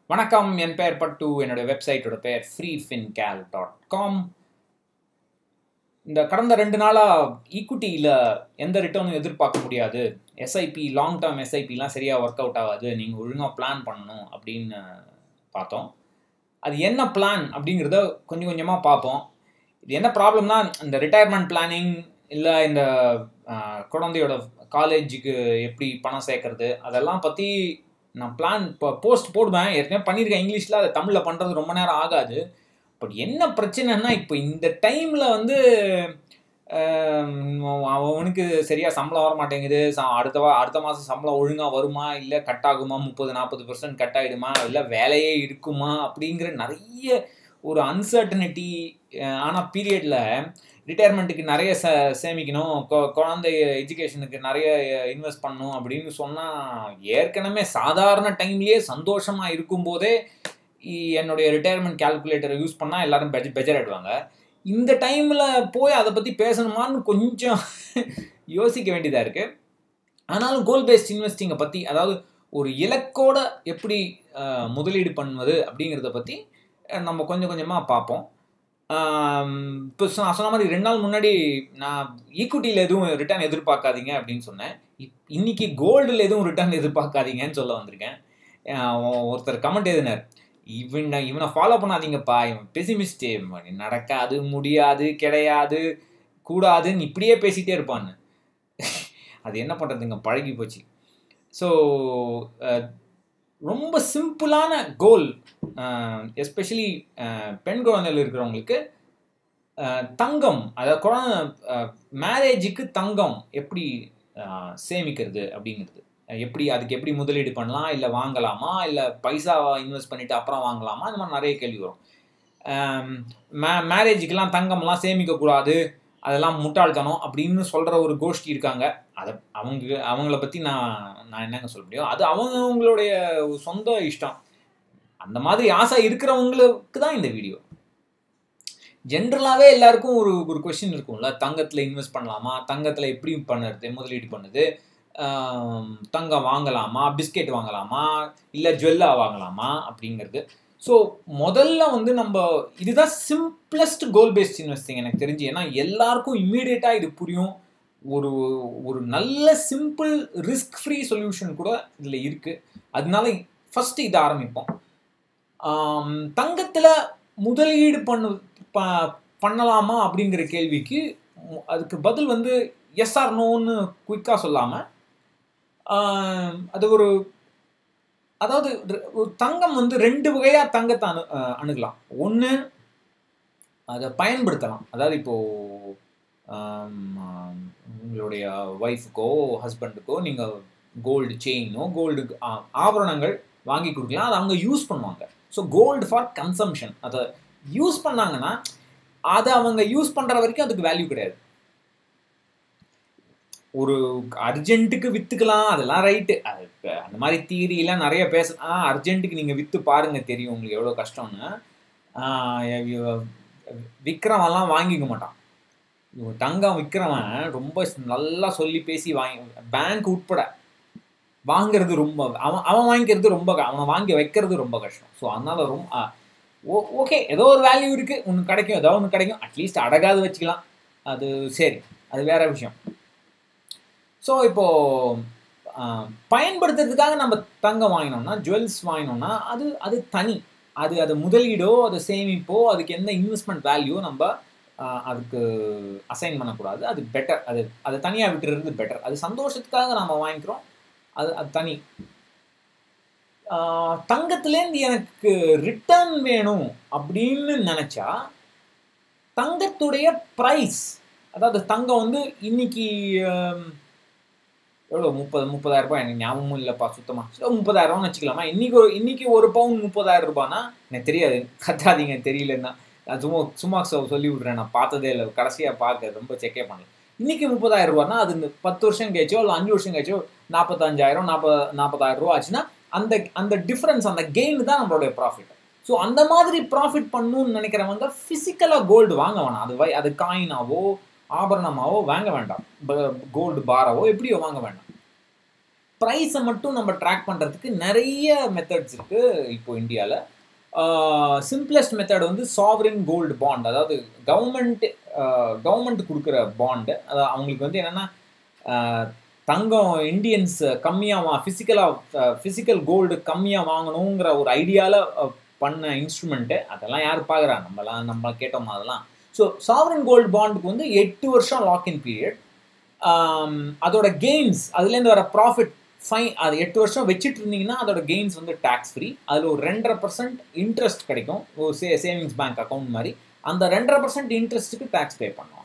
வணக்கம் என் பெயர் பட்டு என்னோட வெப்சைட்டோட பெயர் ஃப்ரீஃபின்கேல் டாட் காம் இந்த கடந்த ரெண்டு நாளாக ஈக்குட்டியில் எந்த ரிட்டர்னும் எதிர்பார்க்க முடியாது எஸ்ஐபி லாங் டேர்ம் எஸ்ஐபிலாம் சரியாக ஒர்க் அவுட் ஆகாது நீங்கள் ஒழுங்காக பிளான் பண்ணணும் அப்படின்னு பார்த்தோம் அது என்ன பிளான் அப்படிங்கிறத கொஞ்சம் கொஞ்சமாக பார்ப்போம் இது என்ன ப்ராப்ளம்னா இந்த ரிட்டையர்மெண்ட் பிளானிங் இல்லை இந்த ஆஹ், குழந்தையோட காலேஜுக்கு எப்படி பணம் சேர்க்கறது அதெல்லாம் பற்றி நான் பிளான் இப்போ போஸ்ட் போடுவேன் ஏற்கனவே பண்ணியிருக்கேன் இங்கிலீஷில் அதை தமிழில் பண்ணுறது ரொம்ப நேரம் ஆகாது பட் என்ன பிரச்சனைன்னா இப்போ இந்த டைமில் வந்து ஆம், அவனுக்கு சரியாக சம்பளம் வர மாட்டேங்குது ச- அடுத்த வா அடுத்த மாதம் சம்பளம் ஒழுங்காக வருமா இல்லை கட் ஆகுமா முப்பது நாற்பது பர்சன்ட் கட் ஆகிடுமா இல்லை வேலையே இருக்குமா அப்படிங்கிற நிறைய ஒரு அன்சர்டனிட்டி ஆன பீரியடில் ரிட்டையர்மெண்ட்டுக்கு நிறைய ச சேமிக்கணும் கொ- குழந்தை எஜுகேஷனுக்கு நிறைய இன்வெஸ்ட் பண்ணணும் அப்படின்னு சொன்னால் ஏற்கனவே சாதாரண டைம்லேயே சந்தோஷமாக இருக்கும்போதே இ- என்னுடைய ரிட்டையர்மெண்ட் கால்குலேட்டரை யூஸ் பண்ணால் எல்லாரும் பெஜ பெஜராயிடுவாங்க இந்த டைமில் போய் அதை பற்றி பேசணுமான்னு கொஞ்சம் யோசிக்க வேண்டியதாக இருக்குது ஆனாலும் கோல் பேஸ்ட் இன்வெஸ்டிங்கை பற்றி அதாவது ஒரு இலக்கோட எப்படி அஹ், முதலீடு பண்ணுவது அப்படிங்கிறத பற்றி அஹ், நம்ம கொஞ்சம் கொஞ்சமாக பார்ப்போம் இப்போ நான் சொன்ன மாதிரி ரெண்டு நாள் முன்னாடி நான் ஈக்குட்டியில் எதுவும் ரிட்டர்ன் எதிர்பார்க்காதீங்க அப்படின்னு சொன்னேன் இப்- இன்னைக்கு கோல்டில் எதுவும் ரிட்டர்ன் எதிர்பார்க்காதீங்கன்னு சொல்ல வந்திருக்கேன் அஹ் ஒ- ஒருத்தர் கமெண்ட் எழுதினார் இவனை இவனை ஃபாலோ பண்ணாதீங்கப்பா இவன் பெசிமிஸ்டே நடக்காது முடியாது கிடையாது கூடாதுன்னு இப்படியே பேசிட்டே இருப்பான்னு அது என்ன பண்ணுறதுங்க பழகி போச்சு ஸோ ரொம்ப சிம்பிளான கோல் எஸ்பெஷலி பெண் குழந்தைகள் இருக்கிறவங்களுக்கு அஹ், தங்கம் அதாவது குழந்தை மேரேஜுக்கு தங்கம் எப்படி அஹ், சேமிக்கிறது அப்படிங்கிறது அஹ், எப்படி அதுக்கு எப்படி முதலீடு பண்ணலாம் இல்லை வாங்கலாமா இல்லை பைசா இன்வெஸ்ட் பண்ணிட்டு அப்புறம் வாங்கலாமா இந்த மாதிரி நிறைய கேள்வி வரும் மே மேரேஜுக்கெல்லாம் தங்கம்லாம் சேமிக்கக்கூடாது அதெல்லாம் முட்டாள்தனம் அப்படின்னு சொல்கிற ஒரு கோஷ்டி இருக்காங்க அதை அவங்க அவங்கள பற்றி நான் நான் என்னங்க சொல்ல முடியும் அது அவங்க அவங்களுடைய சொந்த இஷ்டம் அந்த மாதிரி ஆசை இருக்கிறவங்களுக்கு தான் இந்த வீடியோ ஜென்ரலாகவே எல்லாருக்கும் ஒரு ஒரு கொஷின் இருக்கும்ல தங்கத்தில் இன்வெஸ்ட் பண்ணலாமா தங்கத்தில் எப்படி பண்ணுறது முதலீடு பண்ணுது ஆம், தங்கம் வாங்கலாமா பிஸ்கெட் வாங்கலாமா இல்லை ஜுவல்லா வாங்கலாமா அப்படிங்கிறது ஸோ முதல்ல வந்து நம்ம இதுதான் சிம்பிளஸ்ட் கோல் பேஸ்ட் இன்வெஸ்டிங் எனக்கு தெரிஞ்சு ஏன்னா எல்லாருக்கும் இம்மீடியட்டாக இது புரியும் ஒரு ஒரு நல்ல சிம்பிள் ரிஸ்க் ஃப்ரீ சொல்யூஷன் கூட இதில் இருக்குது அதனால ஃபஸ்ட்டு இதை ஆரம்பிப்போம் ஆம், தங்கத்தில் முதலீடு பண்ணு ப பண்ணலாமா அப்படிங்கிற கேள்விக்கு மு- அதுக்கு பதில் வந்து எஸ்ஆர் நோன்னு குயிக்காக சொல்லாமல் அது ஒரு அதாவது ர- ஒரு தங்கம் வந்து ரெண்டு வகையாக தங்கத்தை அணு அஹ் அணுகலாம் ஒன்று அதை பயன்படுத்தலாம் அதாவது இப்போது உங்களுடைய ஒய்ஃபுக்கோ ஹஸ்பண்டுக்கோ நீங்கள் கோல்டு செயினோ கோல்டு ஆபரணங்கள் வாங்கி கொடுக்கலாம் அதை அவங்க யூஸ் பண்ணுவாங்க ஸோ கோல்டு ஃபார் கன்சம்ஷன் அதை யூஸ் பண்ணாங்கன்னா அதை அவங்க யூஸ் பண்ணுற வரைக்கும் அதுக்கு வேல்யூ கிடையாது ஒரு அர்ஜென்ட்டுக்கு வித்துக்கலாம் அதெல்லாம் ரைட்டு அது இப்ப அந்த மாதிரி தியரியெல்லாம் நிறைய பேச ஆ அர்ஜென்ட்டுக்கு நீங்கள் விற்று பாருங்க தெரியும் உங்களுக்கு எவ்வளோ கஷ்டம்னு ஆஹ் இவ- விற்கிறவன்லாம் வாங்கிக்க மாட்டான் இவன் தங்கம் விற்கிறவன் ரொம்ப நல்லா சொல்லி பேசி வாங்கி பேங்க் உட்பட வாங்குறது ரொம்ப அவன் அவன் வாங்கிக்கிறது ரொம்ப க- அவனை வாங்கி வைக்கிறது ரொம்ப கஷ்டம் ஸோ அதனால ரொம்ப ஓ ஓகே ஏதோ ஒரு வேல்யூ இருக்குது ஒன்று கிடைக்கும் ஏதோ ஒன்று கிடைக்கும் அட்லீஸ்ட் அடகாது வச்சுக்கலாம் அது சரி அது வேற விஷயம் ஸோ இப்போது பயன்படுத்துறதுக்காக நம்ம தங்கம் வாங்கினோம்னா ஜுவல்ஸ் வாங்கினோம்னா அது அது தனி அது அது முதலீடோ அது சேமிப்போ அதுக்கு எந்த இன்வெஸ்ட்மெண்ட் வேல்யூ நம்ம ஆஹ், அதுக்கு அசைன் பண்ணக்கூடாது அது பெட்டர் அது அதை தனியாக விட்டுறது பெட்டர் அது சந்தோஷத்துக்காக நம்ம வாங்கிக்கிறோம் அது அது தனி ஆஹ், தங்கத்துலேருந்து எனக்கு ரிட்டர்ன் வேணும் அப்படின்னு நினச்சா தங்கத்துடைய ப்ரைஸ் அதாவது தங்கம் வந்து இன்னைக்கு ஆம், எவ்வளோ முப்பது முப்பதாயிரம் ரூபாய் எனக்கு ஞாபகமும் இல்லைப்பா சுத்தமாக ஸோ முப்பதாயிரம்னு வச்சுக்கலாமா இன்னைக்கு ஒரு இன்னைக்கு ஒரு பவுன் முப்பதாயிரம் ரூபாய்னா எனக்கு தெரியாது கத்தாதீங்க தெரியலன்னா நான் சும்மா சும்மா சொ- சொல்லி விட்றேன் நான் பார்த்ததே இல்லை கடைசியாக பார்க்க ரொம்ப செக்கே பண்ணல இன்னைக்கு முப்பதாயிரம் ரூபான்னா அது இந்த பத்து வருஷம் கழிச்சோ இல்லை அஞ்சு வருஷம் கழிச்சோ நாற்பத்தஞ்சாயிரம் நாற்பது நாற்பதாயிரம் ரூபா ஆச்சுன்னா அந்த அந்த டிஃப்ரென்ஸ் அந்த கெயின் தான் நம்மளுடைய ப்ராஃபிட் ஸோ அந்த மாதிரி ப்ராஃபிட் பண்ணணும்னு நினைக்கிறவங்க ஃபிசிக்கலாக கோல்டு வாங்க வேணாம் அது வை அது காயினாவோ ஆபரணமாவோ வாங்க வேண்டாம் கோல்டு பாராவோ எப்படியோ வாங்க வேண்டாம் ப்ரைஸை மட்டும் நம்ம ட்ராக் பண்ணுறதுக்கு நிறைய மெத்தட்ஸ் இருக்குது இப்போ இந்தியாவில் சிம்பிளஸ்ட் மெத்தட் வந்து சாவரின் கோல்டு பாண்ட் அதாவது கவர்மெண்ட் கவர்மெண்ட் கொடுக்குற பாண்டு அது அவங்களுக்கு வந்து என்னென்னா தங்கம் இந்தியன்ஸ் கம்மியாக வா ஃபிசிக்கலாக ஃபிசிக்கல் கோல்டு கம்மியாக வாங்கணுங்கிற ஒரு ஐடியாவில் பண்ண இன்ஸ்ட்ருமெண்ட்டு அதெல்லாம் யார் பார்க்குறா நம்மலாம் நம்ம கேட்டோமா அதெல்லாம் ஸோ சாவரன் கோல்டு பாண்டுக்கு வந்து எட்டு வருஷம் லாக்இன் பீரியட் அதோட கெயின்ஸ் அதுலேருந்து வர ப்ராஃபிட் ஃபைன் அது எட்டு வருஷம் வச்சுட்டு இருந்தீங்கன்னா அதோட கெயின்ஸ் வந்து டேக்ஸ் ஃப்ரீ அதில் ஒரு ரெண்டரை பர்சன்ட் இன்ட்ரெஸ்ட் கிடைக்கும் ஒரு சே சேவிங்ஸ் பேங்க் அக்கௌண்ட் மாதிரி அந்த ரெண்டரை பர்சன்ட் இன்ட்ரெஸ்ட்டுக்கு டேக்ஸ் பே பண்ணுவாங்க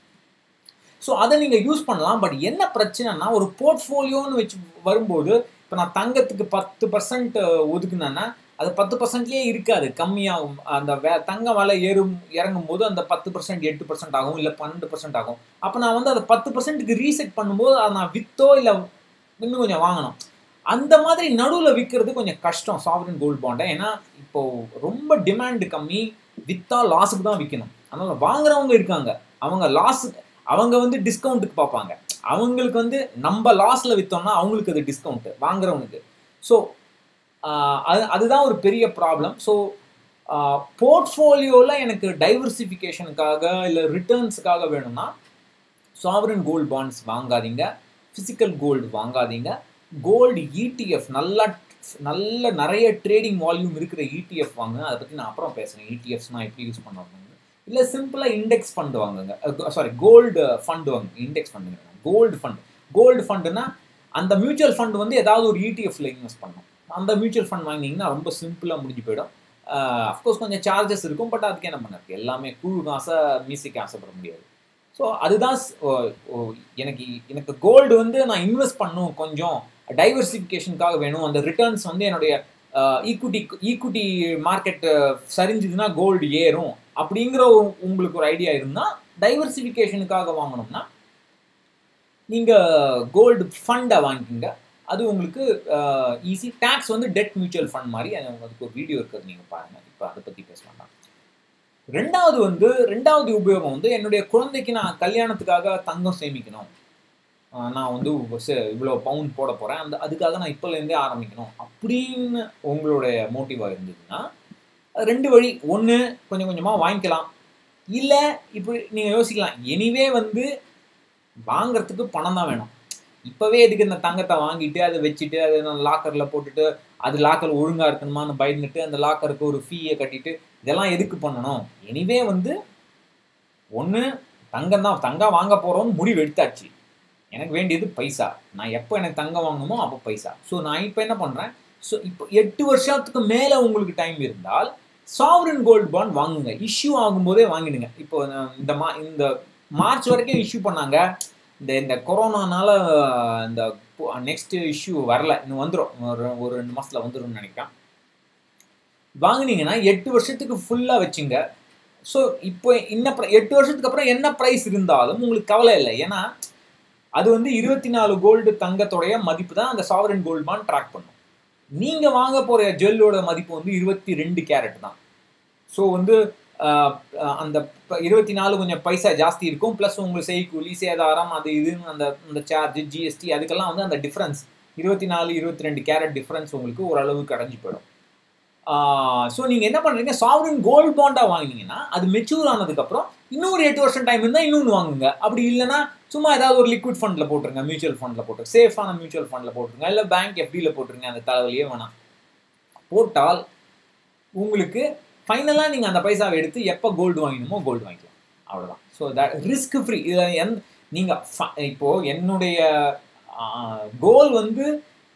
ஸோ அதை நீங்கள் யூஸ் பண்ணலாம் பட் என்ன பிரச்சனைனா ஒரு போர்ட்ஃபோலியோன்னு வச்சு வரும்போது இப்போ நான் தங்கத்துக்கு பத்து பர்சன்ட் ஒதுக்குனேன்னா அது பத்து பர்சன்ட்லேயே இருக்காது கம்மியாகும் அந்த வே தங்க விலை ஏறும் இறங்கும் போது அந்த பத்து பர்சன்ட் எட்டு பர்சன்ட் ஆகும் இல்லை பன்னெண்டு பர்சன்ட் ஆகும் அப்போ நான் வந்து அதை பத்து பர்சன்ட்டுக்கு ரீசெட் பண்ணும்போது அதை நான் வித்தோ இல்லை இன்னும் கொஞ்சம் வாங்கணும் அந்த மாதிரி நடுவில் விற்கிறது கொஞ்சம் கஷ்டம் சாவரின் கோல்டு பாண்டை ஏன்னா இப்போ ரொம்ப டிமாண்டு கம்மி வித்தா லாஸுக்கு தான் விற்கணும் அதனால் வாங்குறவங்க இருக்காங்க அவங்க லாஸ் அவங்க வந்து டிஸ்கவுண்ட்டுக்கு பார்ப்பாங்க அவங்களுக்கு வந்து நம்ம லாஸில் விற்றோம்னா அவங்களுக்கு அது டிஸ்கவுண்ட்டு வாங்குறவனுக்கு ஸோ அது அதுதான் ஒரு பெரிய ப்ராப்ளம் ஸோ போர்ட்ஃபோலியோவில் எனக்கு டைவர்சிஃபிகேஷனுக்காக இல்லை ரிட்டர்ன்ஸுக்காக வேணும்னா சாவரன் கோல்டு பாண்ட்ஸ் வாங்காதீங்க ஃபிசிக்கல் கோல்டு வாங்காதீங்க கோல்டு இடிஎஃப் நல்லா நல்ல நிறைய ட்ரேடிங் வால்யூம் இருக்கிற இடிஎஃப் வாங்குங்க அதை பற்றி நான் அப்புறம் பேசுகிறேன் இடிஎஃப்ஸ்னால் எப்படி யூஸ் பண்ணுவாங்க இல்லை சிம்பிளாக இண்டெக்ஸ் ஃபண்டு வாங்குங்க சாரி கோல்டு ஃபண்டு வாங்குங்க இண்டெக்ஸ் ஃபண்டுங்க கோல்டு ஃபண்ட் கோல்டு ஃபண்டுனா அந்த மியூச்சுவல் ஃபண்ட் வந்து ஏதாவது ஒரு இடிஎஃப்ல இன்வெஸ்ட் பண்ணணும் அந்த மியூச்சுவல் ஃபண்ட் வாங்கினீங்கன்னா ரொம்ப சிம்பிளாக முடிஞ்சு போயிடும் அஃப்கோர்ஸ் கொஞ்சம் சார்ஜஸ் இருக்கும் பட் அதுக்கு என்ன பண்ண எல்லாமே குழு காசை மியூசிக் ஆசைப்பட முடியாது ஸோ அதுதான் எனக்கு எனக்கு கோல்டு வந்து நான் இன்வெஸ்ட் பண்ணும் கொஞ்சம் டைவர்சிஃபிகேஷனுக்காக வேணும் அந்த ரிட்டர்ன்ஸ் வந்து என்னுடைய ஈக்குட்டி ஈக்குட்டி மார்க்கெட் சரிஞ்சுதுன்னா கோல்டு ஏறும் அப்படிங்கிற உங்களுக்கு ஒரு ஐடியா இருந்தால் டைவர்சிஃபிகேஷனுக்காக வாங்கணும்னா நீங்கள் கோல்டு ஃபண்டை வாங்கிக்கோங்க அது உங்களுக்கு ஈஸி டேக்ஸ் வந்து டெட் மியூச்சுவல் ஃபண்ட் மாதிரி அதுக்கு ஒரு வீடியோ இருக்கிறது நீங்கள் பாருங்கள் இப்போ அதை பற்றி பேச வேண்டாம் ரெண்டாவது வந்து ரெண்டாவது உபயோகம் வந்து என்னுடைய குழந்தைக்கு நான் கல்யாணத்துக்காக தங்கம் சேமிக்கணும் நான் வந்து இவ்வளோ பவுண்ட் போட போகிறேன் அந்த அதுக்காக நான் இப்போலேருந்தே ஆரம்பிக்கணும் அப்படின்னு உங்களுடைய மோட்டிவாக இருந்ததுன்னா ரெண்டு வழி ஒன்று கொஞ்சம் கொஞ்சமாக வாங்கிக்கலாம் இல்லை இப்படி நீங்கள் யோசிக்கலாம் எனிவே வந்து வாங்கிறதுக்கு பணம் தான் வேணும் இப்போவே எதுக்கு இந்த தங்கத்தை வாங்கிட்டு அதை வச்சுட்டு அதை நான் லாக்கரில் போட்டுட்டு அது லாக்கர் ஒழுங்காக இருக்கணுமான்னு பயந்துட்டு அந்த லாக்கருக்கு ஒரு ஃபீயை கட்டிட்டு இதெல்லாம் எதுக்கு பண்ணணும் எனிவே வந்து ஒன்று தங்கம் தான் தங்கம் வாங்க போகிறோம்னு முடிவு எடுத்தாச்சு எனக்கு வேண்டியது பைசா நான் எப்போ எனக்கு தங்கம் வாங்கணுமோ அப்போ பைசா ஸோ நான் இப்போ என்ன பண்ணுறேன் ஸோ இப்போ எட்டு வருஷத்துக்கு மேலே உங்களுக்கு டைம் இருந்தால் சாவரன் கோல்டு பாண்ட் வாங்குங்க இஷ்யூ ஆகும்போதே வாங்கிடுங்க இப்போ இந்த மா இந்த மார்ச் வரைக்கும் இஷ்யூ பண்ணாங்க இந்த இந்த கொரோனானால இந்த நெக்ஸ்ட் இஷ்யூ வரல இன்னும் வந்துடும் ஒரு ஒரு ரெண்டு மாதத்தில் வந்துடும்னு நினைக்கிறேன் வாங்கினீங்கன்னா எட்டு வருஷத்துக்கு ஃபுல்லாக வச்சுங்க ஸோ இப்போ இன்ன எட்டு வருஷத்துக்கு அப்புறம் என்ன ப்ரைஸ் இருந்தாலும் உங்களுக்கு கவலை இல்லை ஏன்னா அது வந்து இருபத்தி நாலு கோல்டு தங்கத்தோடைய மதிப்பு தான் அந்த சாவரன் கோல்டு பாண்ட் ட்ராக் பண்ணும் நீங்கள் வாங்க போகிற ஜுவல்லோட மதிப்பு வந்து இருபத்தி ரெண்டு கேரட் தான் ஸோ வந்து அந்த இருபத்தி நாலு கொஞ்சம் பைசா ஜாஸ்தி இருக்கும் ப்ளஸ் உங்களுக்கு செய்கூலி சேதாரம் அது இதுன்னு அந்த அந்த சார்ஜ் ஜிஎஸ்டி அதுக்கெல்லாம் வந்து அந்த டிஃப்ரென்ஸ் இருபத்தி நாலு இருபத்தி ரெண்டு கேரட் டிஃப்ரென்ஸ் உங்களுக்கு ஓரளவுக்கு அடைஞ்சு போயிடும் ஸோ நீங்கள் என்ன பண்ணுறீங்க சாவரின் கோல்டு பாண்டாக வாங்கினீங்கன்னா அது மெச்சூர் ஆனதுக்கப்புறம் இன்னொரு எட்டு வருஷம் டைம் இருந்தால் இன்னொன்று வாங்குங்க அப்படி இல்லைன்னா சும்மா ஏதாவது ஒரு லிக்விட் ஃபண்டில் போட்டுருங்க மியூச்சுவல் ஃபண்டில் போட்டு சேஃபான மியூச்சுவல் ஃபண்டில் போட்டுருங்க இல்லை பேங்க் எஃப்டியில் போட்டுருங்க அந்த தலைவலியே வேணாம் போட்டால் உங்களுக்கு ஃபைனலாக நீங்கள் அந்த பைசாவை எடுத்து எப்போ கோல்டு வாங்கணுமோ கோல்டு வாங்கிக்கலாம் அவ்வளோதான் ஸோ தட் ரிஸ்க் ஃப்ரீ இதில் எந் நீங்கள் இப்போது என்னுடைய கோல் வந்து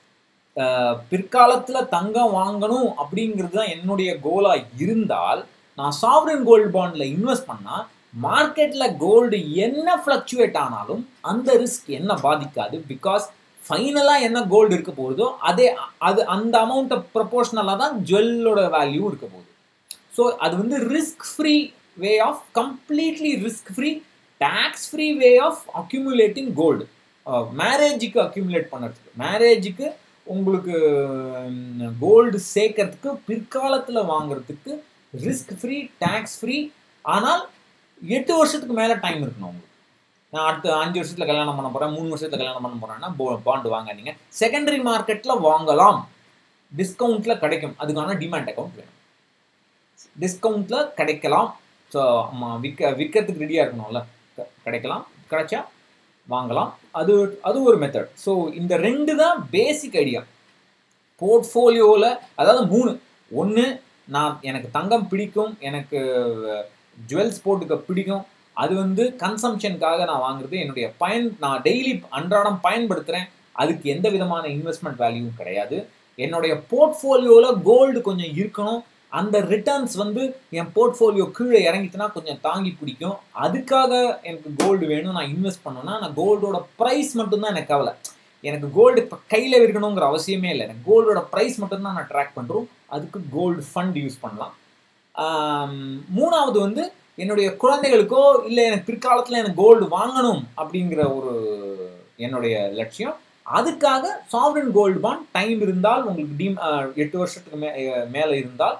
பிற்காலத்தில் தங்கம் வாங்கணும் அப்படிங்கிறது தான் என்னுடைய கோலாக இருந்தால் நான் சாவரன் கோல்டு பாண்டில் இன்வெஸ்ட் பண்ணால் மார்க்கெட்டில் கோல்டு என்ன ஃப்ளக்சுவேட் ஆனாலும் அந்த ரிஸ்க் என்ன பாதிக்காது பிகாஸ் ஃபைனலாக என்ன கோல்டு இருக்க போகுதோ அதே அது அந்த அமௌண்ட்டை ப்ரொபோர்ஷனலாக தான் ஜுவல்லோட வேல்யூ இருக்க போகுது ஸோ அது வந்து risk free way of completely risk free tax free way of accumulating gold மேரேஜுக்கு அக்யூமுலேட் பண்ணுறதுக்கு மேரேஜுக்கு உங்களுக்கு கோல்டு சேர்க்கறதுக்கு பிற்காலத்தில் வாங்குறதுக்கு ரிஸ்க் ஃப்ரீ டேக்ஸ் ஃப்ரீ ஆனால் எட்டு வருஷத்துக்கு மேலே டைம் இருக்கணும் உங்களுக்கு நான் அடுத்த அஞ்சு வருஷத்தில் கல்யாணம் பண்ண போகிறேன் மூணு வருஷத்தில் கல்யாணம் பண்ண போகிறேன்னா பாண்டு வாங்காதீங்க செகண்டரி மார்க்கெட்டில் வாங்கலாம் டிஸ்கவுண்ட்டில் கிடைக்கும் அதுக்கான டிமாண்ட் அக்கௌண்ட் வேணும் டிஸ்கவுண்ட்டில் கிடைக்கலாம் ஸோ விற்க விற்கிறதுக்கு ரெடியாக இருக்கணும்ல க- கிடைக்கலாம் கிடைச்சா வாங்கலாம் அது அது ஒரு மெத்தட் ஸோ இந்த ரெண்டு தான் பேசிக் ஐடியா போர்ட்ஃபோலியோவில் அதாவது மூணு ஒன்று நான் எனக்கு தங்கம் பிடிக்கும் எனக்கு ஜுவல்ஸ் போட்டுக்க பிடிக்கும் அது வந்து கன்சம்ஷனுக்காக நான் வாங்குறது என்னுடைய பயன் நான் டெய்லி அன்றாடம் பயன்படுத்துகிறேன் அதுக்கு எந்த விதமான இன்வெஸ்ட்மெண்ட் வேல்யூவும் கிடையாது என்னுடைய போர்ட்ஃபோலியோவில் கோல்டு கொஞ்சம் இருக்கணும் அந்த ரிட்டர்ன்ஸ் வந்து என் போர்ட்ஃபோலியோ கீழே இறங்கிச்சுன்னா கொஞ்சம் தாங்கி பிடிக்கும் அதுக்காக எனக்கு கோல்டு வேணும் நான் இன்வெஸ்ட் பண்ணணும்னா நான் கோல்டோட ப்ரைஸ் மட்டும்தான் எனக்கு கவலை எனக்கு கோல்டு இப்போ கையில் இருக்கணுங்கிற அவசியமே இல்லை எனக்கு கோல்டோட ப்ரைஸ் மட்டும்தான் நான் ட்ராக் பண்ணுறோம் அதுக்கு கோல்டு ஃபண்ட் யூஸ் பண்ணலாம் ஆம், மூணாவது வந்து என்னுடைய குழந்தைகளுக்கோ இல்லை எனக்கு பிற்காலத்தில் எனக்கு கோல்டு வாங்கணும் அப்படிங்கிற ஒரு என்னுடைய லட்சியம் அதுக்காக சாவரன் கோல்டு பாண்ட் டைம் இருந்தால் உங்களுக்கு டீம் எட்டு வருஷத்துக்கு மே மேலே இருந்தால்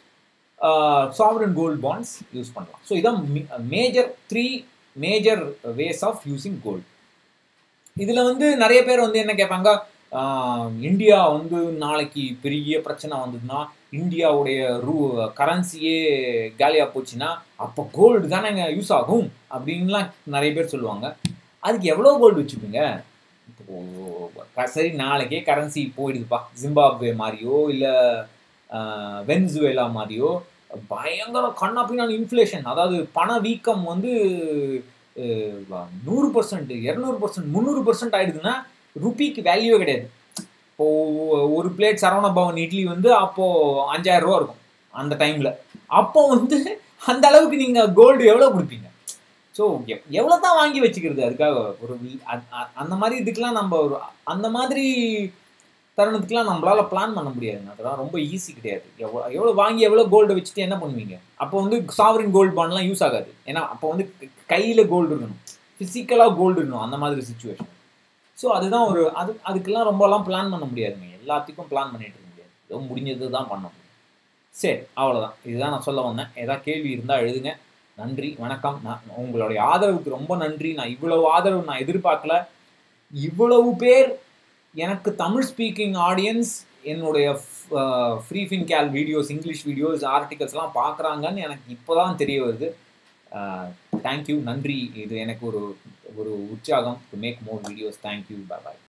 சாவரன் கோல்டு பாண்ட்ஸ் யூஸ் பண்ணலாம் ஸோ இதான் major three major ways of using gold இதில் வந்து நிறைய பேர் வந்து என்ன கேட்பாங்க ஆஹ், இந்தியா வந்து நாளைக்கு பெரிய பிரச்சனை வந்ததுன்னா இந்தியாவுடைய ரூ கரன்சியே காலியாக போச்சுன்னா அப்போ கோல்டு தானேங்க யூஸ் ஆகும் அப்படின்லாம் நிறைய பேர் சொல்லுவாங்க அதுக்கு எவ்வளோ கோல்டு வச்சுப்பீங்க இப்போ க- சரி நாளைக்கே கரன்சி போயிடுதுப்பா ஜிம்பாப்வே மாதிரியோ இல்லை வென்சுவேலா மாதிரியோ பயங்கர கண்ணாப்பினான இன்ஃப்ளேஷன் அதாவது பண வீக்கம் வந்து அஹ், நூறு பர்சன்ட் இரநூறு பர்சன்ட் முந்நூறு பர்சன்ட் ஆயிடுதுன்னா ருபிக்கு வேல்யூவே கிடையாது இப்போ ஒரு பிளேட் சரவண பவன் இட்லி வந்து அப்போ அஞ்சாயிரம் ரூபா இருக்கும் அந்த டைம்ல அப்போ வந்து அந்த அளவுக்கு நீங்க கோல்டு எவ்வளவு கொடுப்பீங்க ஸோ எவ்வளோ தான் வாங்கி வச்சுக்கிறது அதுக்காக ஒரு வி- அ- அ- அந்த மாதிரி இதுக்கெல்லாம் நம்ம ஒரு அந்த மாதிரி தருணத்துக்குலாம் நம்மளால பிளான் பண்ண முடியாதுங்க அதெல்லாம் ரொம்ப ஈஸி கிடையாது எவ்வளோ எவ்வளோ வாங்கி எவ்வளோ கோல்டு வச்சுட்டு என்ன பண்ணுவீங்க அப்போ வந்து சாவரின் கோல்டு பாண்ட்லாம் யூஸ் ஆகாது ஏன்னா அப்போ வந்து கையில் கோல்டு இருக்கணும் ஃபிசிக்கலாக கோல்டு இருக்கணும் அந்த மாதிரி சுச்சுவேஷன் ஸோ அதுதான் ஒரு அது அதுக்கெல்லாம் ரொம்பலாம் பிளான் பண்ண முடியாதுங்க எல்லாத்துக்கும் பிளான் பண்ணிட்டு இருக்க முடியாது ஏதோ முடிஞ்சது தான் பண்ண முடியும் சரி அவ்வளோதான் இதுதான் நான் சொல்ல வந்தேன் ஏதாவது கேள்வி இருந்தால் எழுதுங்க நன்றி வணக்கம் நான் உங்களுடைய ஆதரவுக்கு ரொம்ப நன்றி நான் இவ்வளவு ஆதரவு நான் எதிர்பார்க்கல இவ்வளவு பேர் எனக்கு தமிழ் ஸ்பீக்கிங் ஆடியன்ஸ் என்னுடைய freefincal videos English videos ஆர்டிகல்ஸ்லாம் பார்க்குறாங்கன்னு எனக்கு இப்போ தான் தெரிய வருது தேங்க்யூ நன்றி இது எனக்கு ஒரு ஒரு உற்சாகம் to make more videos thank you bye bye